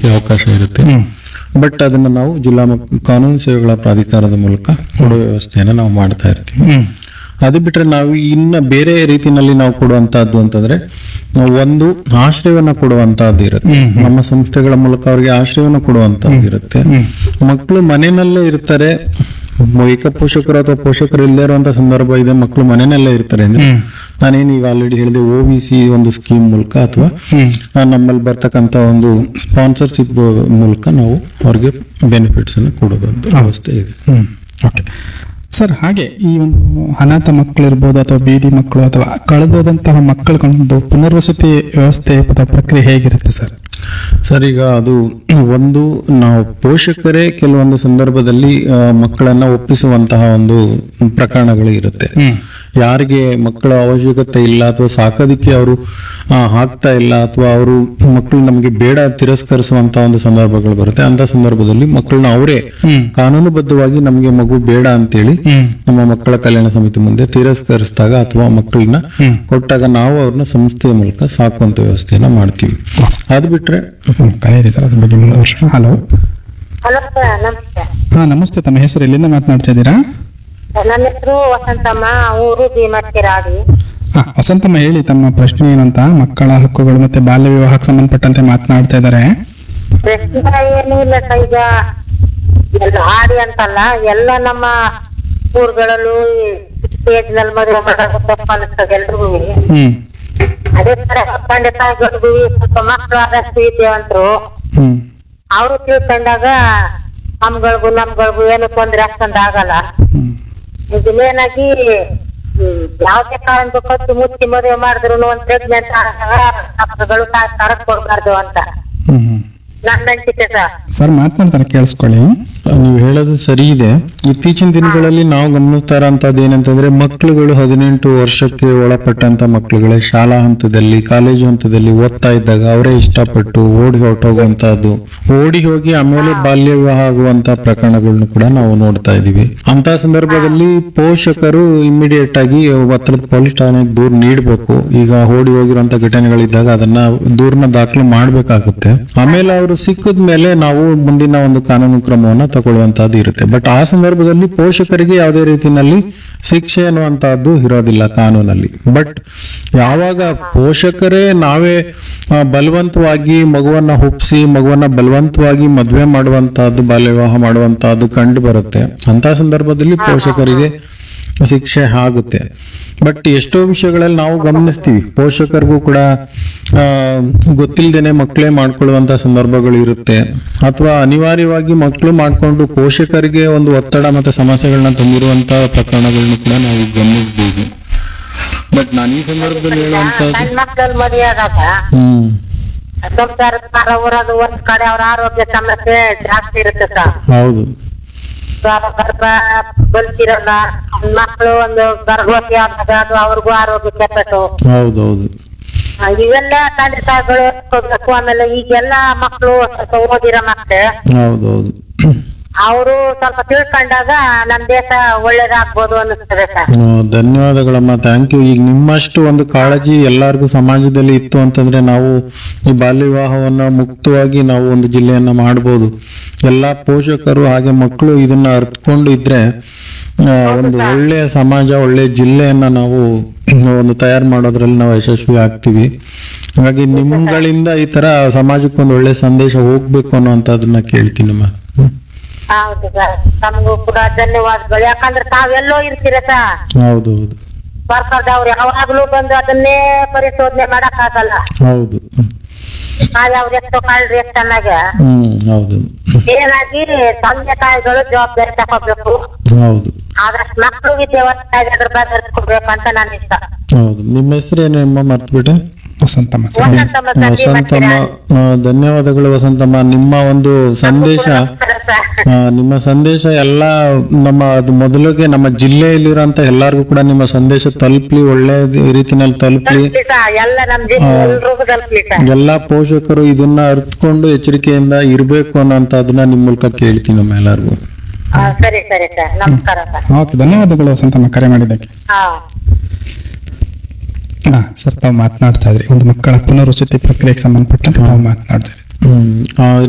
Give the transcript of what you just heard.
ಕೊಡೋದಕ್ಕೆ ಅವಕಾಶ ಇರುತ್ತೆ ಹ್ಮ್ ಬಟ್ ಅದನ್ನ ನಾವು ಜಿಲ್ಲಾ ಮಕ್- ಕಾನೂನು ಸೇವೆಗಳ ಪ್ರಾಧಿಕಾರದ ಮೂಲಕ ಕೊಡೋ ವ್ಯವಸ್ಥೆಯನ್ನ ನಾವು ಮಾಡ್ತಾ ಇರ್ತೀವಿ ಹ್ಮ್ ಅದು ಬಿಟ್ರೆ ನಾವು ಇನ್ನ ಬೇರೆ ರೀತಿನಲ್ಲಿ ನಾವು ಕೊಡುವಂತಹದ್ದು ಅಂತಂದ್ರೆ ನಾವು ಒಂದು ಆಶ್ರಯವನ್ನ ಕೊಡುವಂತಹದ್ದು ಇರುತ್ತೆ ಹ್ಮ್, ನಮ್ಮ ಸಂಸ್ಥೆಗಳ ಮೂಲಕ ಅವರಿಗೆ ಆಶ್ರಯವನ್ನ ಕೊಡುವಂತಹದ್ದು ಇರುತ್ತೆ ಹ್ಮ್ ಮಕ್ಕಳು ಮನೆಯಲ್ಲೇ ಇರ್ತಾರೆ ಏಕ ಪೋಷಕರು ಅಥವಾ ಪೋಷಕರು ಇಲ್ಲದೆ ಇರುವಂತ ಸಂದರ್ಭ ಇದೆ ಮಕ್ಕಳು ಮನೆಯಲ್ಲೇ ಇರ್ತಾರೆ ಅಂದ್ರೆ ಹ್ಮ್ ನಾನೇನು ಈಗ ಆಲ್ರೆಡಿ ಹೇಳಿದೆ ಒ ಬಿ ಸಿ ಒಂದು ಸ್ಕೀಮ್ ಮೂಲಕ ಅಥವಾ ಹ್ಮ್ ಆ, ನಮ್ಮಲ್ಲಿ ಬರ್ತಕ್ಕಂಥ ಒಂದು ಸ್ಪಾನ್ಸರ್ಶಿಪ್ ಮೂಲಕ ನಾವು ಅವ್ರಿಗೆ ಬೆನಿಫಿಟ್ಸ್ ಅನ್ನು ಕೊಡೋದಂತ ವ್ಯವಸ್ಥೆ ಇದೆ ಹ್ಮ್ ಓಕೆ ಸರ್ ಹಾಗೆ ಈ ಒಂದು ಅನಾಥ ಮಕ್ಕಳಿರ್ಬೋದು ಅಥವಾ ಬೀದಿ ಮಕ್ಕಳು ಅಥವಾ ಕಳೆದೋದಂತಹ ಮಕ್ಕಳಿಗೊಂದು ಪುನರ್ವಸತಿ ವ್ಯವಸ್ಥೆ ಅಥವಾ ಪ್ರಕ್ರಿಯೆ ಹೇಗಿರುತ್ತೆ ಸರ್ ಸರ್ ಈಗ ಅದು ಒಂದು ನಾವು ಪೋಷಕರೇ ಕೆಲವೊಂದು ಸಂದರ್ಭದಲ್ಲಿ ಆ, ಮಕ್ಕಳನ್ನ ಒಪ್ಪಿಸುವಂತಹ ಒಂದು ಪ್ರಕರಣಗಳು ಇರುತ್ತೆ ಹ್ಮ್ ಯಾರಿಗೆ ಮಕ್ಕಳ ಅವಶ್ಯಕತೆ ಇಲ್ಲ ಅಥವಾ ಸಾಕೋದಿಕ್ಕೆ ಅವರು ಹಾಕ್ತಾ ಇಲ್ಲ ಅಥವಾ ಅವರು ಮಕ್ಕಳು ನಮಗೆ ಬೇಡ ತಿರಸ್ಕರಿಸುವಂತ ಒಂದು ಸಂದರ್ಭಗಳು ಬರುತ್ತೆ ಅಂತ ಸಂದರ್ಭದಲ್ಲಿ ಮಕ್ಕಳನ್ನ ಅವರೇ ಹ್ಮ್ ಕಾನೂನುಬದ್ಧವಾಗಿ ನಮಗೆ ಮಗು ಬೇಡ ಅಂತೇಳಿ ಹ್ಮ್ ನಮ್ಮ ಮಕ್ಕಳ ಕಲ್ಯಾಣ ಸಮಿತಿ ಮುಂದೆ ತಿರಸ್ಕರಿಸಿದಾಗ ಅಥವಾ ಮಕ್ಕಳನ್ನ ಹ್ಮ್. ಕೊಟ್ಟಾಗ ನಾವು ಅವ್ರನ್ನ ಸಂಸ್ಥೆಯ ಮೂಲಕ ಸಾಕುವಂತ ವ್ಯವಸ್ಥೆಯನ್ನ ಮಾಡ್ತೀವಿ ಅದು ಬಿಟ್ರೆ ಹ್ಮ್, ಕರೆ ಇದೆ ಸರ್ ಅದ್ರ ಬಗ್ಗೆ ಮುಂದುವರ್ಸೋಣ ಹಲೋ ಹಲೋ ಸರ್ ನಮಸ್ತೆ ಹಾ ನಮಸ್ತೆ ತಮ್ಮ ಹೆಸರು ಎಲ್ಲಿಂದ ಮಾತನಾಡ್ತಾ ಇದ್ದೀರಾ ನನ್ನ ಹೆಸರು ವಸಂತಮ್ಮ ಊರು ಭೀಮಟ್ಟಿರಾಡಿ ಹಾ ವಸಂತಮ್ಮ ಹೇಳಿ ತಮ್ಮ ಪ್ರಶ್ನೆ ಏನಂತ ಮಕ್ಕಳ ಹಕ್ಕುಗಳು ಮತ್ತೆ ಬಾಲ್ಯ ವಿವಾಹಕ್ಕೆ ಸಂಬಂಧಪಟ್ಟಂತೆ ಮಾತನಾಡ್ತಾ ಇದ್ದಾರೆ ಪ್ರಶ್ನೆ ಏನು ಇಲ್ಲ ಸರ್ ಈಗ ಎಲ್ಲ ಹಾಡಿ ಅಂತಲ್ಲ ಎಲ್ಲ ನಮ್ಮ ಊರುಗಳಲ್ಲೂ ಸ್ಟೇಜ್ ನಲ್ಲಿ ಮದುವೆ ಮಾಡೋದು ತಪ್ಪು ಅನಿಸ್ತದೆ ಎಲ್ರಿಗೂ ಹ್ಮ್ ಅದೇ ತರ ತಂದೆ ತಾಯಿಗಳಿಗೂ ಸ್ವಲ್ಪ ಮಕ್ಕಳು ಆದಷ್ಟು ವಿದ್ಯಾವಂತರು ಹ್ಮ್ ಅವರು ತಿಳ್ಕೊಂಡಾಗ ನಮ್ಗಳಿಗೂ ನಮ್ಗಳಿಗೂ ಏನು ತೊಂದ್ರೆ ಅಷ್ಟೊಂದು ಆಗಲ್ಲ ಹ್ಮ್ ಇದು ಮೇನಾಗಿ ಯಾವ್ದೇ ಕಾರಣಕ್ಕೂ ಕೊಟ್ಟು ಮುಚ್ಚಿ ಮದುವೆ ಮಾಡಿದ್ರು ಒಂದ್ ಪ್ರೆಗ್ನೆಂಟ್ ಆದಾಗ ಡಾಕ್ಟರ್ಗಳು ತರಕ್ ಕೊಡ್ಬಾರ್ದು ಅಂತ ಹ್ಮ್ ಹ್ಮ್ ನನ್ನ ಅನ್ಸಿಕೆ ಸರ್ ಸರ್ ಮಾತನಾಡ್ತಾರೆ ಕೇಳಿಸ್ಕೊಳ್ಳಿ ನೀವು ಹೇಳೋದು ಸರಿ ಇದೆ ಇತ್ತೀಚಿನ ದಿನಗಳಲ್ಲಿ ನಾವು ಗಮನಿಸ್ತಾ ಇರೋಂಥದ್ದು ಏನಂತಂದ್ರೆ ಮಕ್ಕಳುಗಳು ಹದಿನೆಂಟು ವರ್ಷಕ್ಕೆ ಒಳಪಟ್ಟಂತ ಮಕ್ಕಳುಗಳೇ ಶಾಲಾ ಹಂತದಲ್ಲಿ ಕಾಲೇಜು ಹಂತದಲ್ಲಿ ಓದ್ತಾ ಇದ್ದಾಗ ಅವರೇ ಇಷ್ಟಪಟ್ಟು ಓಡಿ ಹೊರಟೋಗುವಂತಹದ್ದು ಓಡಿ ಹೋಗಿ ಆಮೇಲೆ ಬಾಲ್ಯ ವಿವಾಹ ಆಗುವಂತ ಪ್ರಕರಣಗಳನ್ನು ಕೂಡ ನಾವು ನೋಡ್ತಾ ಇದೀವಿ ಅಂತ ಸಂದರ್ಭದಲ್ಲಿ ಪೋಷಕರು ಇಮಿಡಿಯೇಟ್ ಆಗಿ ಹತ್ರದ ಪೊಲೀಸ್ ಠಾಣೆಗೆ ದೂರು ನೀಡಬೇಕು ಈಗ ಓಡಿ ಹೋಗಿರುವಂತ ಘಟನೆಗಳಿದ್ದಾಗ ಅದನ್ನ ದೂರನ ದಾಖಲು ಮಾಡ್ಬೇಕಾಗುತ್ತೆ ಆಮೇಲೆ ಅವರು ಸಿಕ್ಕಿದ ಮೇಲೆ ನಾವು ಮುಂದಿನ ಒಂದು ಕಾನೂನು ಕ್ರಮವನ್ನ ತಗೊಳ್ಳುವಂತಹದ್ದು ಇರುತ್ತೆ ಬಟ್ ಆ ಸಂದರ್ಭದಲ್ಲಿ ಪೋಷಕರಿಗೆ ಯಾವುದೇ ರೀತಿಯಲ್ಲಿ ಶಿಕ್ಷೆ ಅನ್ನುವಂತಹದ್ದು ಇರೋದಿಲ್ಲ ಕಾನೂನಲ್ಲಿ ಬಟ್ ಯಾವಾಗ ಪೋಷಕರೇ ನಾವೇ ಆ, ಬಲವಂತವಾಗಿ ಮಗುವನ್ನ ಹುಟ್ಟಿಸಿ ಮಗುವನ್ನ ಬಲವಂತವಾಗಿ ಮದುವೆ ಮಾಡುವಂತಹದ್ದು ಬಾಲ್ಯ ವಿವಾಹ ಮಾಡುವಂತಹದ್ದು ಕಂಡು ಬರುತ್ತೆ ಅಂತ ಸಂದರ್ಭದಲ್ಲಿ ಪೋಷಕರಿಗೆ ಶಿಕ್ಷೆ ಆಗುತ್ತೆ ಬಟ್ ಎಷ್ಟೋ ವಿಷಯಗಳಲ್ಲಿ ನಾವು ಗಮನಿಸ್ತೀವಿ ಪೋಷಕರಿಗೂ ಕೂಡ ಆ, ಗೊತ್ತಿಲ್ದೇನೆ ಮಕ್ಕಳೇ ಮಾಡ್ಕೊಳ್ಳುವಂತ ಸಂದರ್ಭಗಳು ಇರುತ್ತೆ ಅಥವಾ ಅನಿವಾರ್ಯವಾಗಿ ಮಕ್ಕಳು ಮಾಡ್ಕೊಂಡು ಪೋಷಕರಿಗೆ ಒಂದು ಒತ್ತಡ ಮತ್ತೆ ಸಮಸ್ಯೆಗಳನ್ನ ತಂದಿರುವಂತ ಪ್ರಕರಣಗಳನ್ನ ಕೂಡ ನಾವು ಗಮನಿಸಬಹುದು ಬಟ್ ನಾನು ಈ ಸಂದರ್ಭದಲ್ಲಿ ಹೇಳುವಂತದ್ದು ಸಣ್ಣ ಮಕ್ಕಳಲ್ಲಿ ಮದುವೆ ಆದಾಗ ಹ್ಮ್ ಸಂಸಾರದ ಭಾರ ಹೊರೋದು ಒಂದ್ ಕಡೆ ಅವ್ರ ಆರೋಗ್ಯ ಸಮಸ್ಯೆ ಜಾಸ್ತಿ ಇರುತ್ತೆ ಸರ್ ಹೌದು ಸ್ವ- ಗರ್ಭ ಬಲ್ತಿರಲ್ಲ ಮಕ್ಕಳು ಒಂದು ಗರ್ಭವತಿ ಆದಾಗ ಅದು ಅವ್ರಿಗೂ ಆರೋಗ್ಯ ಕೆಟ್ಟಟ್ಟು ಹೌದೌದು ಆ, ಇವೆಲ್ಲ ತಂದೆ ತಾಯಿಗಳು ಎತ್ಕೋಬೇಕು ಆಮೇಲೆ ಈಗೆಲ್ಲ ಮಕ್ಕಳು ಸ್ವಲ್ಪ ಓದಿರೋ ಮಕ್ಕಳು ಹೌದೌದು ಅವರು ಸ್ವಲ್ಪ ತಿಳ್ಕೊಂಡಾಗ ನಮ್ ದೇಶ ಒಳ್ಳೇದಾಗ್ಬೋದು ಅನ್ನಿಸ್ತದೆ ಸರ್ ಆ, ಧನ್ಯವಾದಗಳಮ್ಮ ಥ್ಯಾಂಕ್ ಯು ಈಗ ನಿಮ್ಮಷ್ಟು ಒಂದು ಕಾಳಜಿ ಎಲ್ಲರಿಗೂ ಸಮಾಜದಲ್ಲಿ ಇತ್ತು ಅಂತಂದ್ರೆ ನಾವು ಈ ಬಾಲ್ಯ ವಿವಾಹವನ್ನ ಮುಕ್ತವಾಗಿ ನಾವು ಒಂದು ಜಿಲ್ಲೆಯನ್ನ ಮಾಡ್ಬೋದು ಎಲ್ಲಾ ಪೋಷಕರು ಹಾಗೆ ಮಕ್ಕಳು ಇದನ್ನ ಅರ್ಥಕೊಂಡು ಇದ್ರೆ ಆ, ಒಂದು ಒಳ್ಳೆಯ ಸಮಾಜ ಒಳ್ಳೆಯ ಜಿಲ್ಲೆಯನ್ನ ನಾವು ಒಂದು ತಯಾರು ಮಾಡೋದ್ರಲ್ಲಿ ನಾವು ಯಶಸ್ವಿ ಆಗ್ತೀವಿ ಹಾಗಾಗಿ ನಿಮ್ಗಳಿಂದ ಈ ತರ ಸಮಾಜಕ್ಕೊಂದು ಒಳ್ಳೆ ಸಂದೇಶ ಹೋಗ್ಬೇಕು ಅನ್ನೋಂಥದ್ದನ್ನ ಕೇಳ್ತೀನಮ್ಮ ಹ್ಮ್. ಹೌದು ಸರ್ ತಮಗೂ ಕೂಡ ಧನ್ಯವಾದಗಳು ಯಾಕಂದ್ರೆ ತಾವೆಲ್ಲೋ ಇರ್ತೀರ ಸರ್ ಹೌದು ಹೌದು ಸರ್ಕಾರದವ್ರು ಯಾವಾಗ್ಲೂ ಬಂದು ಅದನ್ನೇ ಪರಿಶೋಧನೆ ಮಾಡಕ್ ಆಗಲ್ಲ ಹೌದು ಹ್ಮ್. ಯಾವ್ದು ಎಷ್ಟೋ ಕಾಳ್ರಿ ಎಷ್ಟು ಚೆನ್ನಾಗ ಹ್ಮ್ ಹೌದು ಏನಾಗಿ ತಂದೆ ತಾಯಿಗಳು ಜವಾಬ್ದಾರಿ ತಗೋಬೇಕು ಹೌದು ಆದಷ್ಟು ಮಕ್ಕಳು ವಿದ್ಯಾವಂತಾಗಿ ಅದ್ರ ಬಗ್ಗೆ ಅರ್ಸ್ಕೊಬೇಕು ಅಂತ ನನ್ನ ಇಷ್ಟ ಹೌದು ನಿಮ್ಮ ಹೆಸರೇನಮ್ಮ ಮರ್ತ್ಬಿಟ್ಟೆ ವಸಂತಮ್ಮ ಸರ್ ವಸಂತಮ್ಮ ಸಂಜೆ ವಸಂತಮ್ಮ ಆ, ಧನ್ಯವಾದಗಳು ವಸಂತಮ್ಮ ನಿಮ್ಮ ಒಂದು ಸಂದೇಶ ಆ, ನಿಮ್ಮ ಸಂದೇಶ ಎಲ್ಲ ನಮ್ಮ ಅದು ಮೊದಲಿಗೆ ನಮ್ಮ ಜಿಲ್ಲೆಯಲ್ಲಿರೋಂತ ಎಲ್ಲರಿಗೂ ಕೂಡ ನಿಮ್ಮ ಸಂದೇಶ ತಲುಪ್ಲಿ ಒಳ್ಳೆ ರೀತಿನಲ್ಲಿ ತಲುಪ್ಲಿ ಎಲ್ಲ ನಮ್ ಜೀವ ಎಲ್ರಿಗೂ ತಲುಪ್ಲಿ ಸರ್ ಎಲ್ಲಾ ಪೋಷಕರು ಇದನ್ನ ಅರ್ಥಕೊಂಡು ಎಚ್ಚರಿಕೆಯಿಂದ ಇರ್ಬೇಕು ಅನ್ನೋಂಥದ್ದನ್ನ ನಿಮ್ಮ ಮೂಲಕ ಕೇಳ್ತೀನಿ ನಮ್ಮ ಎಲ್ಲರಿಗೂ ಹಾ, ಸರಿ ಸರಿ ಸರ್ ನಮಸ್ಕಾರ ಸರ್ ಓಕೆ ಧನ್ಯವಾದಗಳು ವಸಂತಮ್ಮ ಕರೆ ಮಾಡಿದ್ದಕ್ಕೆ ಹಾ ಹಾ ಸರ್ ತಾವು ಮಾತನಾಡ್ತಾ ಇದ್ರಿ ಒಂದು ಮಕ್ಕಳ ಪುನರ್ವಸತಿ ಪ್ರಕ್ರಿಯೆಗೆ ಸಂಬಂಧಪಟ್ಟಂತೆ ತಾವು ಮಾತನಾಡ್ತಾ ಇದ್ರಿ ಹ್ಮ್ ಆ